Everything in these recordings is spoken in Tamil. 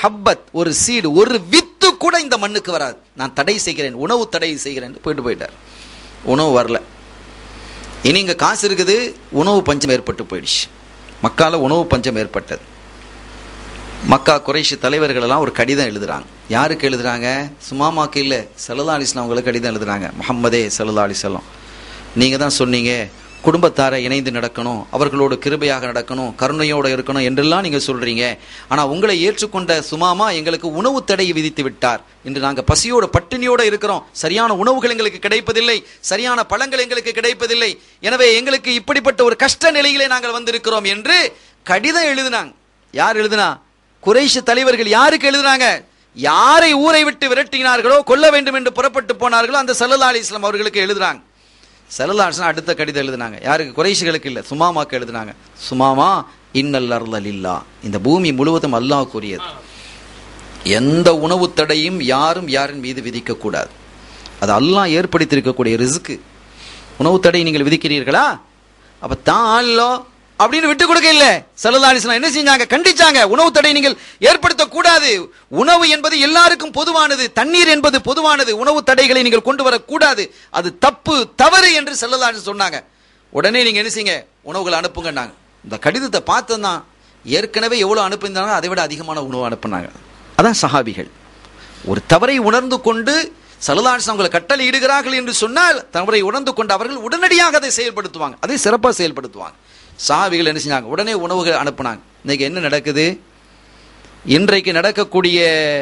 ஹப்பத் ஒரு சீடு ஒரு வித்து கூட இந்த மண்ணுக்கு வராது நான் தடை செய்கிறேன் உணவு தடை செய்கிறேன் போயிட்டு போயிட்டார் உணவு வரல இனி இங்க காசு இருக்குது உணவு பஞ்சம் ஏற்பட்டு போயிடுச்சு மக்கால உணவு பஞ்சம் ஏற்பட்டது மக்கா குறைஷி தலைவர்கள் எல்லாம் ஒரு கடிதம் எழுதுறாங்க யாருக்கு எழுதுறாங்க சுமாமாக்கு இல்ல சல்லா அலிஸ்லாம் அவங்களுக்கு கடிதம் எழுதுறாங்க முகம்மதே சல்லா அலிஸ்லாம் நீங்க தான் சொன்னீங்க குடும்பத்தாரை இணைந்து நடக்கணும் அவர்களோடு கிருபையாக நடக்கணும் கருணையோடு இருக்கணும் என்றெல்லாம் நீங்க சொல்றீங்க ஆனா உங்களை ஏற்றுக்கொண்ட சுமாமா எங்களுக்கு உணவு தடை விதித்து விட்டார் இன்று நாங்க பசியோட பட்டினியோட இருக்கிறோம் சரியான உணவுகள் எங்களுக்கு கிடைப்பதில்லை சரியான பழங்கள் எங்களுக்கு கிடைப்பதில்லை எனவே எங்களுக்கு இப்படிப்பட்ட ஒரு கஷ்ட நிலையிலே நாங்கள் வந்திருக்கிறோம் என்று கடிதம் எழுதினாங்க யார் எழுதுனா குறைஷ் தலைவர்கள் யாருக்கு எழுதுனாங்க யாரை ஊரை விட்டு விரட்டினார்களோ கொல்ல வேண்டும் என்று புறப்பட்டு போனார்களோ அந்த சல்லல்லா அலிஸ்லாம் அவர்களுக்கு எழுதுறாங்க சல்லல்லா அலிஸ்லாம் அடுத்த கடிதம் எழுதுனாங்க யாருக்கு குறைஷிகளுக்கு இல்லை சுமாமாக்கு எழுதுனாங்க சுமாமா இன்னல் அருளல் இல்லா இந்த பூமி முழுவதும் அல்லாஹ் கூறியது எந்த உணவு தடையும் யாரும் யாரின் மீது விதிக்க கூடாது அது அல்லாஹ் ஏற்படுத்தியிருக்கக்கூடிய ரிஸ்க்கு உணவு தடை நீங்கள் விதிக்கிறீர்களா அப்ப தான் ஆளோ அப்படின்னு விட்டு கொடுக்க இல்ல சல்லல்லா அலிஸ்லாம் என்ன செஞ்சாங்க கண்டிச்சாங்க உணவு தடை நீங்கள் ஏற்படுத்த கூடாது உணவு என்பது எல்லாருக்கும் பொதுவானது தண்ணீர் என்பது பொதுவானது உணவு தடைகளை நீங்கள் கொண்டு வரக்கூடாது அது தப்பு தவறு என்று சல்லல்லா அலிஸ்லாம் சொன்னாங்க உடனே நீங்க என்ன செய்யுங்க உணவுகளை அனுப்புங்கன்னாங்க இந்த கடிதத்தை பார்த்ததான் ஏற்கனவே எவ்வளவு அனுப்பியிருந்தாங்க அதை விட அதிகமான உணவு அனுப்புனாங்க அதான் சஹாபிகள் ஒரு தவறை உணர்ந்து கொண்டு சலதான்ஸ் அவங்களை கட்டளை இடுகிறார்கள் என்று சொன்னால் தவறை உணர்ந்து கொண்டு அவர்கள் உடனடியாக அதை செயல்படுத்துவாங்க அதை சிறப்பாக செயல்படுத்துவாங்க சாவிகள் என்ன செஞ்சாங்க உடனே உணவுகள் அனுப்புனாங்க இன்னைக்கு என்ன நடக்குது இன்றைக்கு நடக்கக்கூடிய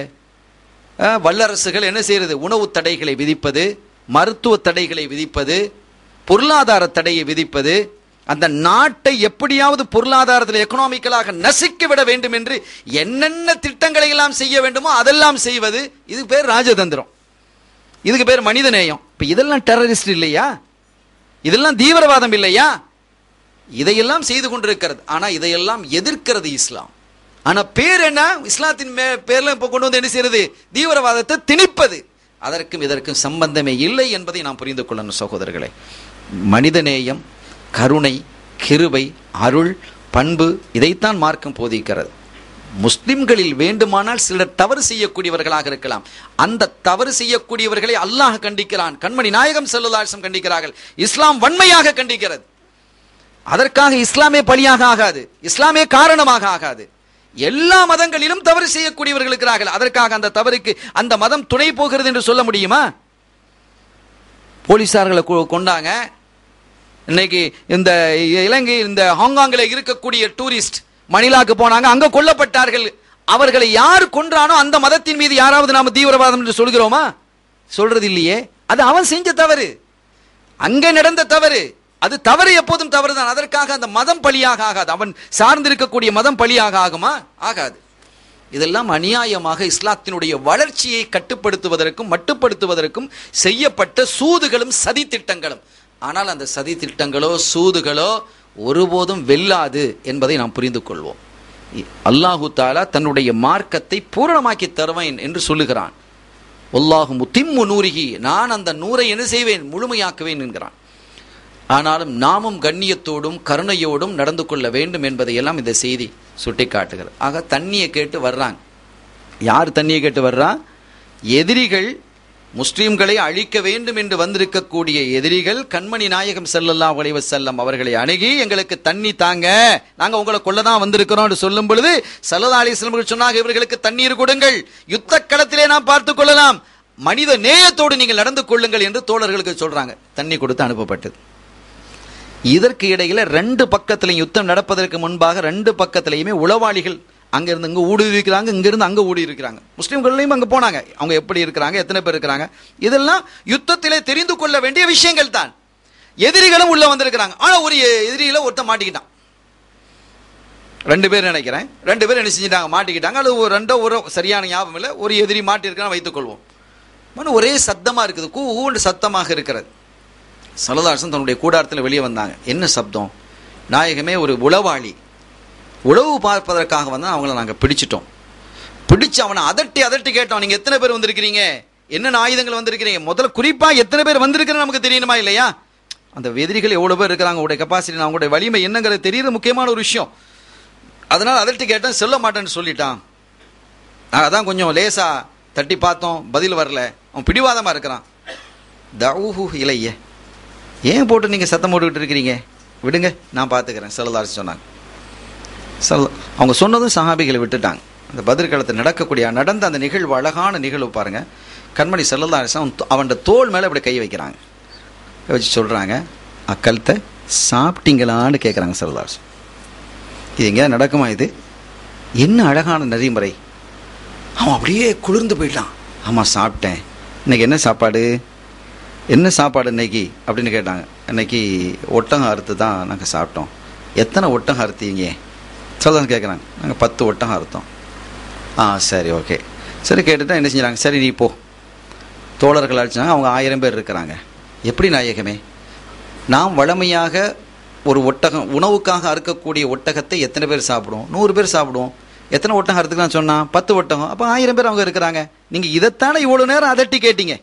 அஹ், வல்லரசுகள் என்ன செய்யறது உணவு தடைகளை விதிப்பது மருத்துவ தடைகளை விதிப்பது பொருளாதார தடையை விதிப்பது அந்த நாட்டை எப்படியாவது பொருளாதாரத்தில் எக்கனாமிக்கலாக நசிக்க விட வேண்டும் என்று என்னென்ன திட்டங்களை எல்லாம் செய்ய வேண்டுமோ அதெல்லாம் செய்வது இதுக்கு பேர் ராஜதந்திரம் இதுக்கு பேர் மனிதநேயம் இப்ப இதெல்லாம் டெரரிஸ்ட் இல்லையா இதெல்லாம் தீவிரவாதம் இல்லையா இதையெல்லாம் செய்து கொண்டிருக்கிறது ஆனா இதையெல்லாம் எதிர்க்கிறது இஸ்லாம் ஆனா பேர் என்ன இஸ்லாத்தின் மே- பேர்ல இப்ப கொண்டு வந்து என்ன செய்யறது தீவிரவாதத்தை திணிப்பது அதற்கும் இதற்கும் சம்பந்தமே இல்லை என்பதை நாம் புரிந்து கொள்ளணும் சகோதரர்களே மனிதநேயம் கருணை கிருபை அருள் பண்பு இதைத்தான் மார்க்கம் போதிக்கிறது முஸ்லிம்களில் வேண்டுமானால் சிலர் தவறு செய்யக்கூடியவர்களாக இருக்கலாம் அந்த தவறு செய்யக்கூடியவர்களை அல்லாஹ் கண்டிக்கிறான் கண்மணி நாயகம் செல்லுலாசம் கண்டிக்கிறார்கள் இஸ்லாம் வன்மையாக கண்டிக்கிறது அதற்காக இஸ்லாமே பலியாக ஆகாது இஸ்லாமே காரணமாக ஆகாது எல்லா மதங்களிலும் தவறு செய்யக்கூடியவர்கள் இருக்கிறார்கள் அதற்காக அந்த தவறுக்கு அந்த மதம் துணை போகிறது என்று சொல்ல முடியுமா போலீசார்களை கொ- கொண்டாங்க இன்னைக்கு இந்த இலங்கை இந்த ஹாங்காங்கில் இருக்கக்கூடிய டூரிஸ்ட் மணிலாக்கு போனாங்க அங்க கொல்லப்பட்டார்கள் அவர்களை யார் கொன்றானோ அந்த மதத்தின் மீது யாராவது நாம தீவிரவாதம் என்று சொல்கிறோமா சொல்றது இல்லையே அது அவன் செஞ்ச தவறு அங்கே நடந்த தவறு அது தவறு எப்போதும் தவறுதான் அதற்காக அந்த மதம் பலியாக ஆகாது அவன் சார்ந்திருக்கக்கூடிய மதம் பலியாக ஆகுமா ஆகாது இதெல்லாம் அநியாயமாக இஸ்லாத்தினுடைய வளர்ச்சியை கட்டுப்படுத்துவதற்கும் மட்டுப்படுத்துவதற்கும் செய்யப்பட்ட சூதுகளும் சதி திட்டங்களும் ஆனால் அந்த சதி திட்டங்களோ சூதுகளோ ஒருபோதும் வெல்லாது என்பதை நாம் புரிந்து கொள்வோம் இ- அல்லாஹு தாலா தன்னுடைய மார்க்கத்தை பூரணமாக்கி தருவேன் என்று சொல்லுகிறான் ஒல்லாஹு முத்திம்மு நூரிகி நான் அந்த நூரை என்ன செய்வேன் முழுமையாக்குவேன் என்கிறான் ஆனாலும் நாமும் கண்ணியத்தோடும் கருணையோடும் நடந்து கொள்ள வேண்டும் என்பதையெல்லாம் இந்த செய்தி சுட்டி காட்டுகிறது ஆக தண்ணியை கேட்டு வர்றாங்க யார் தண்ணியை கேட்டு வர்றா எதிரிகள் முஸ்லிம்களை அழிக்க வேண்டும் என்று வந்திருக்கக்கூடிய எதிரிகள் கண்மணி நாயகம் ஸல்லல்லாஹு அலைஹி வஸல்லம் அவர்களை அணுகி எங்களுக்கு தண்ணி தாங்க நாங்க உங்களை கொல்ல தான் வந்திருக்கிறோம் என்று சொல்லும் பொழுது ஸல்லல்லாஹு அலைஹி வஸல்லம் அவர்கள் சொன்னாங்க இவர்களுக்கு தண்ணீர் கொடுங்கள் யுத்த களத்திலே நாம் பார்த்துக் கொள்ளலாம் மனித நேயத்தோடு நீங்கள் நடந்து கொள்ளுங்கள் என்று தோழர்களுக்கு சொல்றாங்க தண்ணி கொடுத்து அனுப்பப்பட்டது இதற்கு இடையில ரெண்டு பக்கத்திலையும் யுத்தம் நடப்பதற்கு முன்பாக ரெண்டு பக்கத்திலையுமே உளவாளிகள் அங்க இருந்து இங்க ஊடி இருக்கிறாங்க இங்க இருந்து அங்க ஊடி இருக்கிறாங்க முஸ்லிம்கள்லையும் அங்க போனாங்க அவங்க எப்படி இருக்கிறாங்க எத்தனை பேர் இருக்கிறாங்க இதெல்லாம் யுத்தத்திலே தெரிந்து கொள்ள வேண்டிய விஷயங்கள் தான் எதிரிகளும் உள்ள வந்திருக்கிறாங்க ஆனா ஒரு எதிரியில ஒருத்தன் மாட்டிக்கிட்டான் ரெண்டு பேர் நினைக்கிறேன் ரெண்டு பேர் என்ன செஞ்சிட்டாங்க மாட்டிக்கிட்டாங்க அது ஒரு ரெண்டோ ஒரு சரியான ஞாபகம் இல்லை ஒரு எதிரி மாட்டியிருக்கான்னு வைத்துக்கொள்வோம் மன ஒரே சத்தமா இருக்குது கூ ஊண்டு சத்தமாக இருக்கிறது சலதாசன் தன்னுடைய கூடாரத்தில் வெளியே வந்தாங்க என்ன சப்தம் நாயகமே ஒரு உளவாளி உளவு பார்ப்பதற்காக வந்து அவங்கள நாங்கள் பிடிச்சிட்டோம் பிடிச்சு அவனை அதட்டி அதட்டி கேட்டோம் நீங்க எத்தனை பேர் வந்திருக்கிறீங்க என்னென்ன ஆயுதங்கள் வந்திருக்கிறீங்க முதல்ல குறிப்பா எத்தனை பேர் வந்திருக்கிறேன்னு நமக்கு தெரியணுமா இல்லையா அந்த எதிரிகள் எவ்வளவு பேர் இருக்கிறாங்க உங்களுடைய கெப்பாசிட்டி அவங்களுடைய வலிமை என்னங்கிறது தெரியுது முக்கியமான ஒரு விஷயம் அதனால அதட்டி கேட்டேன் சொல்ல மாட்டேன்னு சொல்லிட்டான் அதான் கொஞ்சம் லேசா தட்டி பார்த்தோம் பதில் வரல அவன் பிடிவாதமாக இருக்கிறான் தவுஹு இலைய ஏன் போட்டு நீங்கள் சத்தம் போட்டுக்கிட்டு இருக்கிறீங்க விடுங்க நான் பார்த்துக்கிறேன் செல்லதாரி சொன்னாங்க சல் அவங்க சொன்னதும் சஹாபிகளை விட்டுட்டாங்க அந்த பதில் காலத்தில் நடக்கக்கூடிய நடந்த அந்த நிகழ்வு அழகான நிகழ்வு பாருங்க கண்மணி செல்லதாரிசம் அவன் தோல் மேலே இப்படி கை வைக்கிறாங்க கை வச்சு சொல்கிறாங்க அக்கல்த்தை சாப்பிட்டீங்களான்னு கேட்குறாங்க செல்லதாரிசம் இது எங்கேயாவது நடக்குமா இது என்ன அழகான நெறிமுறை அவன் அப்படியே குளிர்ந்து போயிட்டான் ஆமாம் சாப்பிட்டேன் இன்னைக்கு என்ன சாப்பாடு என்ன சாப்பாடு இன்னைக்கு அப்படின்னு கேட்டாங்க இன்னைக்கு ஒட்டகம் அறுத்து தான் நாங்கள் சாப்பிட்டோம் எத்தனை ஒட்டகம் அறுத்தீங்க சொல்லதான் கேட்குறாங்க நாங்கள் பத்து ஒட்டகம் அறுத்தோம் ஆ சரி ஓகே சரி கேட்டுட்டா என்ன செஞ்சாங்க சரி நீ போ தோழர்கள் அடிச்சாங்க அவங்க ஆயிரம் பேர் இருக்கிறாங்க எப்படி நாயகமே நாம் வழமையாக ஒரு ஒட்டகம் உணவுக்காக அறுக்கக்கூடிய ஒட்டகத்தை எத்தனை பேர் சாப்பிடுவோம் நூறு பேர் சாப்பிடுவோம் எத்தனை ஒட்டகம் அறுத்துக்கலாம் சொன்னா பத்து ஒட்டகம் அப்போ ஆயிரம் பேர் அவங்க இருக்கிறாங்க நீங்கள் இதைத்தானே இவ்வளோ நேரம் அதட்டி கேட்டீங்க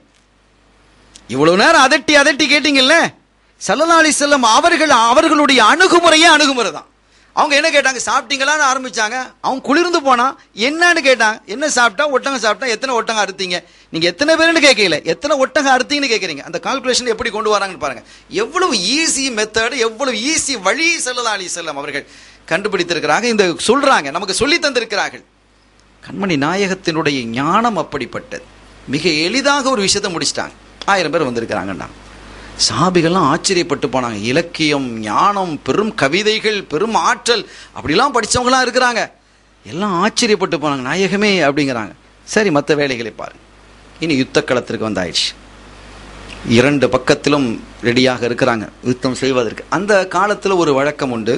இவ்வளவு நேரம் அதட்டி அதட்டி கேட்டீங்கல்ல சல்லல்லா அலி செல்லம் அவர்கள் அவர்களுடைய அணுகுமுறையே அணுகுமுறை தான் அவங்க என்ன கேட்டாங்க சாப்பிட்டீங்களான்னு ஆரம்பிச்சாங்க அவங்க குளிர்ந்து போனா என்னன்னு கேட்டாங்க என்ன சாப்பிட்டா ஒட்டகம் சாப்பிட்டா எத்தனை ஒட்டகம் அறுத்தீங்க நீங்க எத்தனை பேருன்னு கேட்கல எத்தனை ஒட்டகம் அறுத்தீங்கன்னு கேட்குறீங்க அந்த கால்குலேஷன் எப்படி கொண்டு வராங்கன்னு பாருங்க எவ்வளவு ஈஸி மெத்தட் எவ்வளவு ஈஸி வழி சல்லல்லா அலி செல்லம் அவர்கள் கண்டுபிடித்திருக்கிறாங்க இந்த சொல்றாங்க நமக்கு சொல்லி தந்திருக்கிறார்கள் கண்மணி நாயகத்தினுடைய ஞானம் அப்படிப்பட்டது மிக எளிதாக ஒரு விஷயத்தை முடிச்சிட்டாங்க ஆயிரம் பேர் வந்திருக்கிறாங்கண்ணா சாபிகள்லாம் ஆச்சரியப்பட்டு போனாங்க இலக்கியம் ஞானம் பெரும் கவிதைகள் பெரும் ஆற்றல் அப்படிலாம் படித்தவங்களாம் இருக்கிறாங்க எல்லாம் ஆச்சரியப்பட்டு போனாங்க நாயகமே அப்படிங்கிறாங்க சரி மற்ற வேலைகளை பாருங்க இனி யுத்த களத்திற்கு வந்தாயிடுச்சு இரண்டு பக்கத்திலும் ரெடியாக இருக்கிறாங்க யுத்தம் செய்வதற்கு அந்த காலத்தில் ஒரு வழக்கம் உண்டு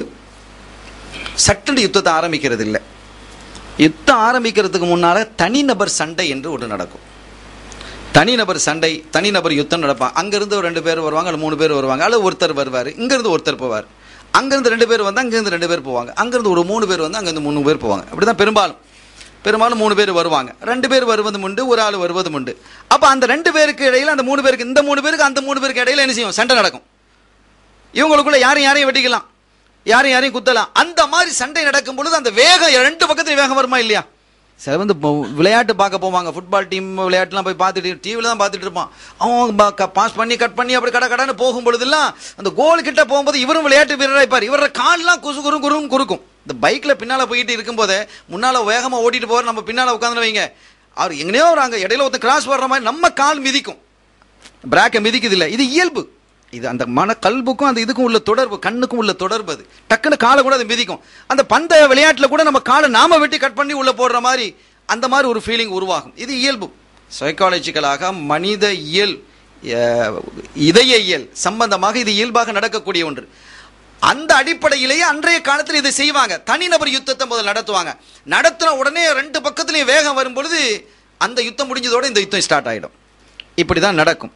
சட்டண்டு யுத்தத்தை ஆரம்பிக்கிறது இல்லை யுத்தம் ஆரம்பிக்கிறதுக்கு முன்னால தனிநபர் சண்டை என்று ஒன்று நடக்கும் தனிநபர் சண்டை தனிநபர் யுத்தம் நடப்பான் அங்கிருந்து ஒரு ரெண்டு பேர் வருவாங்க அல்லது மூணு பேர் வருவாங்க அல்லது ஒருத்தர் வருவார் இங்கிருந்து ஒருத்தர் போவார் அங்கிருந்து ரெண்டு பேர் வந்து அங்கிருந்து ரெண்டு பேர் போவாங்க அங்கிருந்து ஒரு மூணு பேர் வந்து அங்கிருந்து மூணு பேர் போவாங்க அப்படி தான் பெரும்பாலும் பெரும்பாலும் மூணு பேர் வருவாங்க ரெண்டு பேர் வருவதும் உண்டு ஒரு ஆள் வருவதும் உண்டு அப்போ அந்த ரெண்டு பேருக்கு இடையில அந்த மூணு பேருக்கு இந்த மூணு பேருக்கு அந்த மூணு பேருக்கு இடையில என்ன செய்யும் சண்டை நடக்கும் இவங்களுக்குள்ள யாரையும் யாரையும் வெட்டிக்கலாம் யாரையும் யாரையும் குத்தலாம் அந்த மாதிரி சண்டை நடக்கும் பொழுது அந்த வேகம் ரெண்டு பக்கத்துல வேகம் வருமா இல்லையா சில வந்து இப்போ விளையாட்டு பார்க்க போவாங்க ஃபுட்பால் டீம் விளையாட்டுலாம் போய் பார்த்துட்டு டிவியில் தான் பார்த்துட்டு இருப்பான் அவன் பாஸ் பண்ணி கட் பண்ணி அப்படி கடை கடைன்னு போகும் பொழுதுலாம் அந்த கோல் கிட்ட போகும்போது இவரும் விளையாட்டு வீரராக இருப்பார் இவர கால்லாம் குசு குறு குறும் குறுக்கும் இந்த பைக்கில் பின்னால் போயிட்டு இருக்கும்போதே முன்னால் வேகமாக ஓட்டிட்டு போகிற நம்ம பின்னால் உட்காந்து வைங்க அவர் எங்கனையோ ஒரு அங்கே இடையில ஒருத்தர் கிராஸ் வர்ற மாதிரி நம்ம கால் மிதிக்கும் பிராக்கை மிதிக்குது இல்லை இது இயல்பு இது அந்த மன கல்புக்கும் அந்த இதுக்கும் உள்ள தொடர்பு கண்ணுக்கும் உள்ள தொடர்பு அது டக்குன்னு காலை கூட அது மிதிக்கும் அந்த பந்த விளையாட்டில் கூட நம்ம காலை நாம வெட்டி கட் பண்ணி உள்ள போடுற மாதிரி அந்த மாதிரி ஒரு ஃபீலிங் உருவாகும் இது இயல்பு சைக்காலஜிக்கலாக மனித இயல் அஹ், இதய இயல் சம்பந்தமாக இது இயல்பாக நடக்கக்கூடிய ஒன்று அந்த அடிப்படையிலேயே அன்றைய காலத்தில் இதை செய்வாங்க தனிநபர் யுத்தத்தை முதல் நடத்துவாங்க நடத்தின உடனே ரெண்டு பக்கத்துலையும் வேகம் வரும் பொழுது அந்த யுத்தம் முடிஞ்சதோட இந்த யுத்தம் ஸ்டார்ட் ஆகிடும் இப்படி தான் நடக்கும்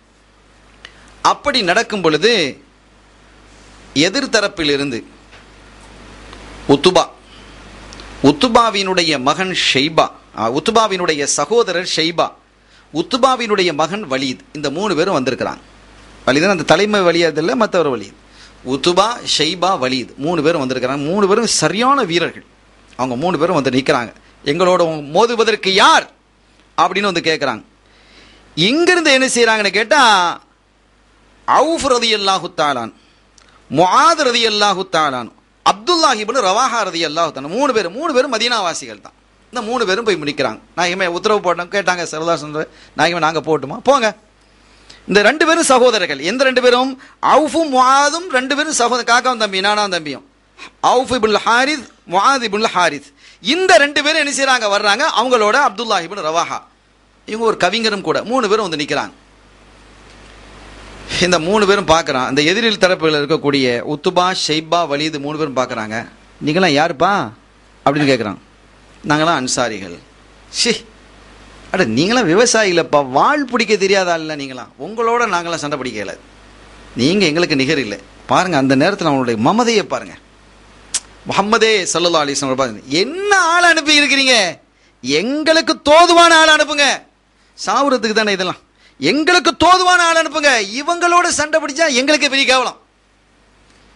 அப்படி நடக்கும் பொழுது எதிர்த்தரப்பிலிருந்து உத்துபா உத்துபாவினுடைய மகன் ஷெய்பா ஆ, உத்துபாவினுடைய சகோதரர் ஷெய்பா உத்துபாவினுடைய மகன் வலீத் இந்த மூணு பேரும் வந்திருக்கிறாங்க வலீதன் அந்த தலைமை வலியதில்லை மற்றவர் வலீத் உத்துபா ஷெய்பா வலீத் மூணு பேரும் வந்திருக்கிறாங்க மூணு பேரும் சரியான வீரர்கள் அவங்க மூணு பேரும் வந்து நிற்கிறாங்க எங்களோட மோதுவதற்கு யார் அப்படின்னு வந்து கேட்குறாங்க இங்கிருந்து என்ன செய்கிறாங்கன்னு கேட்டால் அவுஃப் ரதி அல்லாஹு தாலான் முஆத் ரதி அல்லாஹு தாலான் அப்துல்லாஹிபின் ரவாஹா ரதி அல்லாஹு தாலான் மூணு பேர் மூணு பேரும் மதீனாவாசிகள் தான் இந்த மூணு பேரும் போய் முடிக்கிறாங்க நாயகமே உத்தரவு போட்டோம் கேட்டாங்க சரதா சொல்ற நாயகமே நாங்கள் போட்டுமா போங்க இந்த ரெண்டு பேரும் சகோதரர்கள் எந்த ரெண்டு பேரும் அவுஃபும் முஆதும் ரெண்டு பேரும் சகோதர காக்காவும் தம்பி நானாம் தம்பியும் Awf ibn Harith Muadh ibn Harith இந்த ரெண்டு பேரும் என்ன செய்றாங்க வர்றாங்க அவங்களோட அப்துல்லாஹிபின் ரவாஹா இவங்க ஒரு கவிஞரும் கூட மூணு பேரும் வந்து நிற்கிறாங்க இந்த மூணு பேரும் பார்க்குறான் அந்த எதிரில் தரப்பில் இருக்கக்கூடிய உத்துபா ஷெய்பா வலீது மூணு பேரும் பார்க்குறாங்க நீங்களாம் யாருப்பா அப்படின்னு கேட்குறான் நாங்களாம் அன்சாரிகள் ஷி அட நீங்களாம் விவசாயிகளப்பா வாழ் பிடிக்க தெரியாத ஆள் இல்லை நீங்களாம் உங்களோட நாங்களாம் சண்டை பிடிக்கல நீங்கள் எங்களுக்கு நிகர் இல்லை பாருங்கள் அந்த நேரத்தில் அவனுடைய மமதையை பாருங்கள் முகம்மதே சல்லா அலிஸ்லாம் பாருங்க என்ன ஆள் அனுப்பி இருக்கிறீங்க எங்களுக்கு தோதுவான ஆள் அனுப்புங்க சாவுறதுக்கு தானே இதெல்லாம் எங்களுக்கு தோதுவான ஆள் அனுப்புங்க இவங்களோட சண்டை பிடிச்சா எங்களுக்கு பெரிய கேவலம்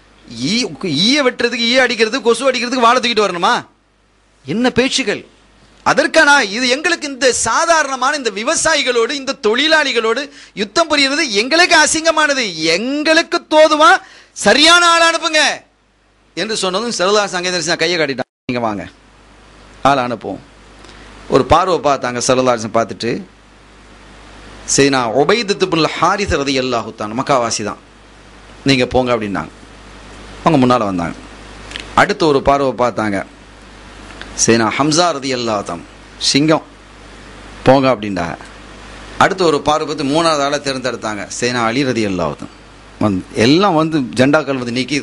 ஈ ஈய வெட்டுறதுக்கு ஈய அடிக்கிறதுக்கு கொசு அடிக்கிறதுக்கு வாழை தூக்கிட்டு வரணுமா என்ன பேச்சுகள் அதற்கான இது எங்களுக்கு இந்த சாதாரணமான இந்த விவசாயிகளோடு இந்த தொழிலாளிகளோடு யுத்தம் புரியுறது எங்களுக்கு அசிங்கமானது எங்களுக்கு தோதுவா சரியான ஆள் அனுப்புங்க என்று சொன்னதும் செல்வதா சங்கேந்திரசன் கையை காட்டிட்டான் நீங்க வாங்க ஆள் அனுப்புவோம் ஒரு பார்வை பார்த்தாங்க செல்வதாசன் பார்த்துட்டு சரி நான் உபைதத்துபுல் ஹாரிஸ் ரதி அல்லாஹுத்தான் மக்காவாசி தான் நீங்கள் போங்க அப்படின்னாங்க அவங்க முன்னால் வந்தாங்க அடுத்து ஒரு பார்வை பார்த்தாங்க சரி நான் ஹம்சா ரதி அல்லாஹாம் சிங்கம் போங்க அப்படின்றாங்க அடுத்து ஒரு பார்வை பார்த்து மூணாவது ஆளை தேர்ந்தெடுத்தாங்க சரி நான் அலி ரதி அல்லாஹாம் வந்து எல்லாம் வந்து ஜெண்டாக்கள் வந்து நிற்கிது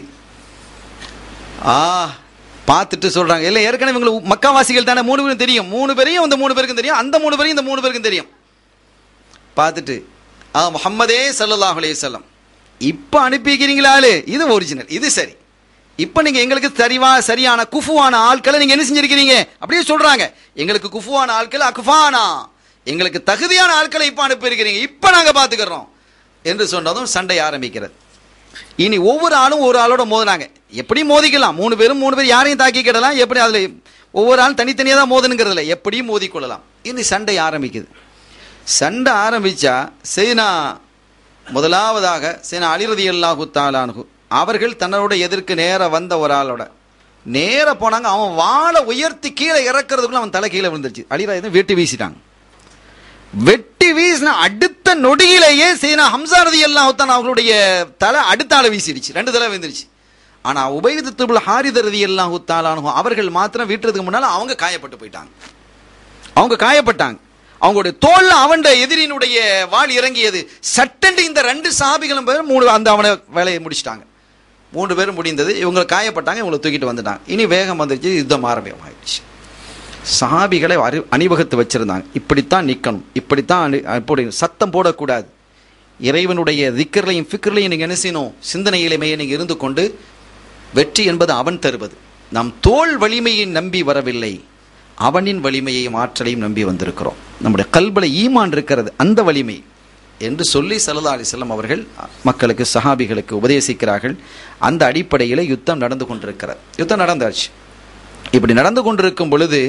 ஆ பார்த்துட்டு சொல்றாங்க இல்லை ஏற்கனவே இவங்களுக்கு மக்காவாசிகள் தானே மூணு பேரும் தெரியும் மூணு பேரையும் இந்த மூணு பேருக்கும் தெரியும் அந்த மூணு பேரையும் இந்த மூணு பேருக்கும் தெரியும் பார்த்துட்டு ஆ முஹம்மதே சல்லல்லாஹு அலைஹி வஸல்லம் இப்போ அனுப்பிக்கிறீங்களா ஆளு இது ஒரிஜினல் இது சரி இப்போ நீங்க எங்களுக்கு சரிவா சரியான குஃபுவான ஆட்களை நீங்க என்ன செஞ்சிருக்கிறீங்க அப்படியே சொல்றாங்க எங்களுக்கு குஃபுவான ஆட்கள் அகுஃபானா எங்களுக்கு தகுதியான ஆட்களை இப்போ அனுப்பியிருக்கிறீங்க இப்போ நாங்க பார்த்துக்கிறோம் என்று சொன்னதும் சண்டை ஆரம்பிக்கிறது இனி ஒவ்வொரு ஆளும் ஒரு ஆளோட மோதினாங்க எப்படி மோதிக்கலாம் மூணு பேரும் மூணு பேர் யாரையும் தாக்கிக்கிடலாம் எப்படி அதுல ஒவ்வொரு ஆளும் தனித்தனியாக தான் மோதுனுங்கிறதுல எப்படியும் மோதிக்கொள்ளலாம் இனி சண்டை ஆரம்பிக்குது சண்டை ஆரம்பிச்சா சேனா முதலாவதாக சேனா அலிரதி அல்லாஹு தாலானு அவர்கள் தன்னோட எதிர்க்கு நேர வந்த ஒரு ஆளோட நேர போனாங்க அவன் வாளை உயர்த்தி கீழே இறக்குறதுக்குள்ள அவன் தலை கீழே விழுந்துருச்சு அலிராஜன் வெட்டி வீசிட்டாங்க வெட்டி வீசின அடுத்த நொடியிலேயே சீனா ஹம்சா ரதி அல்லாஹுத்தான் அவர்களுடைய தலை அடுத்த ஆளை வீசிடுச்சு ரெண்டு தலை விழுந்துருச்சு ஆனா உபயது துபுல் ஹாரித ரதி அல்லாஹு தாலானு அவர்கள் மாத்திரம் வீட்டுறதுக்கு முன்னால அவங்க காயப்பட்டு போயிட்டாங்க அவங்க காயப்பட்டாங்க அவங்களுடைய தோல்ல அவன் எதிரினுடைய வாள் இறங்கியது சட்டென்று இந்த ரெண்டு சாபிகளும் பேர் மூணு அந்த அவனை வேலையை முடிச்சிட்டாங்க மூன்று பேரும் முடிந்தது இவங்க காயப்பட்டாங்க இவங்களை தூக்கிட்டு வந்துட்டாங்க இனி வேகம் வந்துருச்சு யுத்தம் ஆரம்பமாயிடுச்சு சாபிகளை அறி அணிவகுத்து வச்சிருந்தாங்க இப்படித்தான் நிற்கணும் இப்படித்தான் அணி- அப்படி சத்தம் போடக்கூடாது இறைவனுடைய திக்கர்லையும் ஃபிக்கர்லையும் நீங்கள் என்ன செய்யணும் சிந்தனையிலுமே நீங்கள் இருந்து கொண்டு வெற்றி என்பது அவன் தருவது நம் தோல் வலிமையை நம்பி வரவில்லை அவனின் வலிமையையும் ஆற்றலையும் நம்பி வந்திருக்கிறோம் நம்முடைய கல்பல ஈமான் இருக்கிறது அந்த வலிமை என்று சொல்லி சல்லா அலிஸ்லாம் அவர்கள் மக்களுக்கு சஹாபிகளுக்கு உபதேசிக்கிறார்கள் அந்த அடிப்படையில் யுத்தம் நடந்து கொண்டிருக்கிறது யுத்தம் நடந்தாச்சு இப்படி நடந்து கொண்டிருக்கும் பொழுது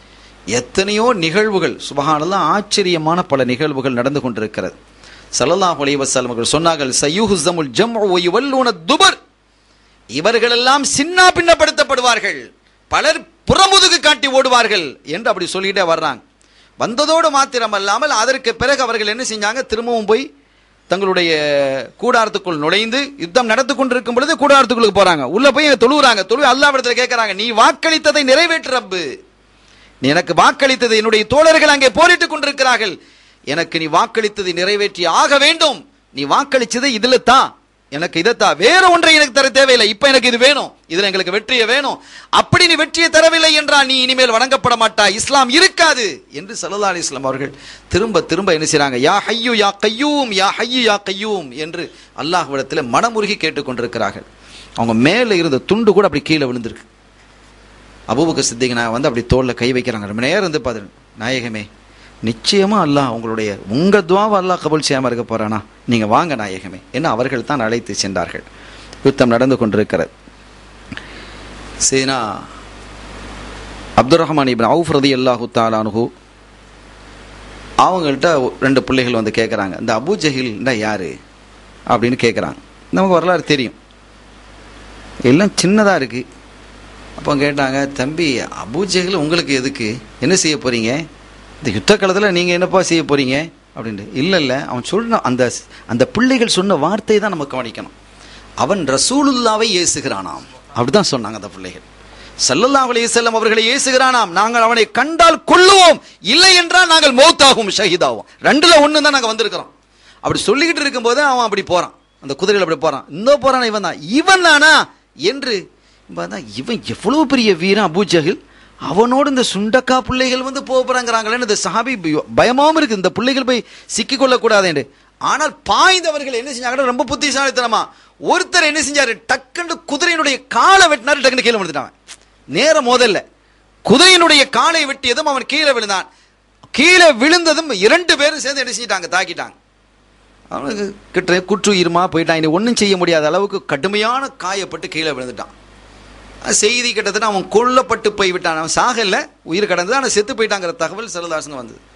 எத்தனையோ நிகழ்வுகள் சுபஹானல்லாம் ஆச்சரியமான பல நிகழ்வுகள் நடந்து கொண்டிருக்கிறது ஸல்லல்லாஹு அலைஹி வஸல்லம் அவர்கள் சொன்னார்கள் சயூஹுஸமுல் ஜம்உ வ யுவல்லூன துபர் இவர்களெல்லாம் சின்ன பின்னப்படுத்தப்படுவார்கள் பலர் புறமுதுகு காட்டி ஓடுவார்கள் என்று அப்படி சொல்லிட்டே வர்றாங்க வந்ததோடு மாத்திரமல்லாமல் அதற்கு பிறகு அவர்கள் என்ன செஞ்சாங்க திரும்பவும் போய் தங்களுடைய கூடாரத்துக்குள் நுழைந்து யுத்தம் நடந்து கொண்டிருக்கும் பொழுது கூடாரத்துக்குள்ளுக்கு போறாங்க உள்ள போய் தொழுவுறாங்க தொழு அல்லாவிடத்தில் கேட்கறாங்க நீ வாக்களித்ததை நிறைவேற்று ரப்பு நீ எனக்கு வாக்களித்தது என்னுடைய தோழர்கள் அங்கே போரிட்டுக் கொண்டிருக்கிறார்கள் எனக்கு நீ வாக்களித்ததை நிறைவேற்றி ஆக வேண்டும் நீ வாக்களிச்சது இதுல தான் எனக்கு இதைத்தா வேற ஒன்றை எனக்கு தர தேவையில்லை இப்ப எனக்கு இது வேணும் இதுல எங்களுக்கு வெற்றியை வேணும் அப்படி நீ வெற்றியை தரவில்லை என்றால் நீ இனிமேல் வணங்கப்பட மாட்டா இஸ்லாம் இருக்காது என்று சல்லா அலி இஸ்லாம் அவர்கள் திரும்ப திரும்ப என்ன செய்றாங்க யா ஹையு யா கையூம் யா ஹையு யா கையூம் என்று அல்லாஹ்விடத்தில் மனமுருகி கேட்டுக்கொண்டிருக்கிறார்கள் அவங்க மேலே இருந்த துண்டு கூட அப்படி கீழே விழுந்திருக்கு அபூபக்கர் சித்திக் நான் வந்து அப்படி தோல்ல கை வைக்கிறாங்க ரொம்ப நேரம் இருந்து பாரு நாயகமே நிச்சயமா அல்லாஹ் உங்களுடைய உங்க துவாவை அல்லாஹ் கபூல் செய்யாம இருக்க போறானா நீங்க வாங்க நாயகமே என்ன அவர்கள் தான் அழைத்து சென்றார்கள் யுத்தம் நடந்து கொண்டிருக்கிறது சீனா அப்துல் ரஹ்மான் இப்னு அவுஃப் ரதி அல்லாஹு தாலானுஹு அவங்கள்ட்ட ரெண்டு பிள்ளைகள் வந்து கேட்குறாங்க இந்த அபு ஜஹில்னா யாரு அப்படின்னு கேட்குறாங்க நமக்கு வரலாறு தெரியும் எல்லாம் சின்னதாக இருக்கு அப்போ கேட்டாங்க தம்பி அபூஜைகள் உங்களுக்கு எதுக்கு என்ன செய்ய போறீங்க இந்த யுத்த காலத்தில் நீங்கள் என்னப்பா செய்ய போறீங்க அப்படின்ட்டு இல்லை இல்லை அவன் சொன்ன அந்த அந்த பிள்ளைகள் சொன்ன வார்த்தை தான் நம்ம கவனிக்கணும் அவன் ரசூலுல்லாவை ஏசுகிறானாம் அப்படிதான் சொன்னாங்க அந்த பிள்ளைகள் ஸல்லல்லாஹு அலைஹி வஸல்லம் அவர்களை ஏசுகிறானாம் நாங்கள் அவனை கண்டால் கொல்லுவோம் இல்லை என்றால் நாங்கள் மௌத்தாகும் ஷஹீதாகும் ரெண்டுல ஒன்று தான் நாங்கள் வந்திருக்கிறோம் அப்படி சொல்லிக்கிட்டு இருக்கும்போது அவன் அப்படி போறான் அந்த குதிரையில் அப்படி போறான் இந்த போறான் இவன் தான் இவன் தானா என்று பார்த்தா இவன் எவ்வளவு பெரிய வீரன் அபூஜஹில் அவனோடு இந்த சுண்டக்கா பிள்ளைகள் வந்து போகிறாங்கிறாங்களேன்னு இந்த சஹாபி பய- பயமாவும் இருக்கு இந்த பிள்ளைகள் போய் சிக்கிக் கொள்ளக்கூடாது ஆனால் பாய்ந்தவர்கள் என்ன செஞ்சாங்கன்னா ரொம்ப புத்திசாலித்தனமா ஒருத்தர் என்ன செஞ்சாரு டக்குன்னு குதிரையினுடைய காலை வெட்டினாரு டக்குன்னு கீழே விழுந்துட்டான் நேரம் மோதல்ல குதிரையினுடைய காலை வெட்டியதும் அவன் கீழே விழுந்தான் கீழே விழுந்ததும் இரண்டு பேரும் சேர்ந்து என்ன செஞ்சிட்டாங்க தாக்கிட்டாங்க அவனுக்கு கிட்ட குற்றுயிருமா போயிட்டான் இனி ஒன்றும் செய்ய முடியாத அளவுக்கு கடுமையான காயப்பட்டு கீழே விழுந்துட்டான் செய்தி கிட்டத்தட்ட அவன் கொல்லப்பட்டு போய்விட்டான் அவன் சாகல உயிர் கடந்தது ஆனால் செத்து போயிட்டாங்கிற தகவல் செல்லதாசங்க வந்தது